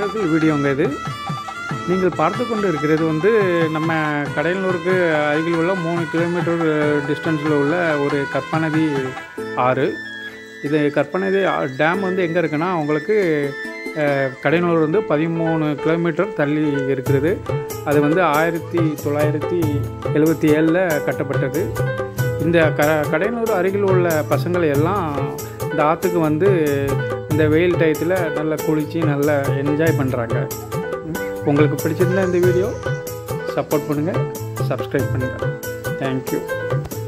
நண்பர்கள் வீடியோங்க இது நீங்கள் பார்த்து கொண்டு இருக்கிறது வந்து நம்ம கடையனூருக்கு அருகில் உள்ள மூணு கிலோமீட்டர் டிஸ்டன்ஸில் உள்ள ஒரு கற்பநதி ஆறு இது கற்பநதி ஆ- டேம் வந்து எங்கே இருக்குன்னா உங்களுக்கு அஹ், கடையனூர் வந்து பதிமூணு கிலோமீட்டர் தள்ளி இருக்கிறது அது வந்து ஆயிரத்தி தொள்ளாயிரத்தி எழுபத்தி ஏழில் கட்டப்பட்டது இந்த க கடையனூர் அருகில் உள்ள பசங்களை எல்லாம் இந்த ஆற்றுக்கு வந்து இந்த வெயில் டயத்தில் நல்லா குளித்து நல்லா என்ஜாய் பண்ணுறாங்க உங்களுக்கு பிடிச்சிருந்தா இந்த வீடியோ சப்போர்ட் பண்ணுங்கள் சப்ஸ்கிரைப் பண்ணுங்கள் தேங்க்யூ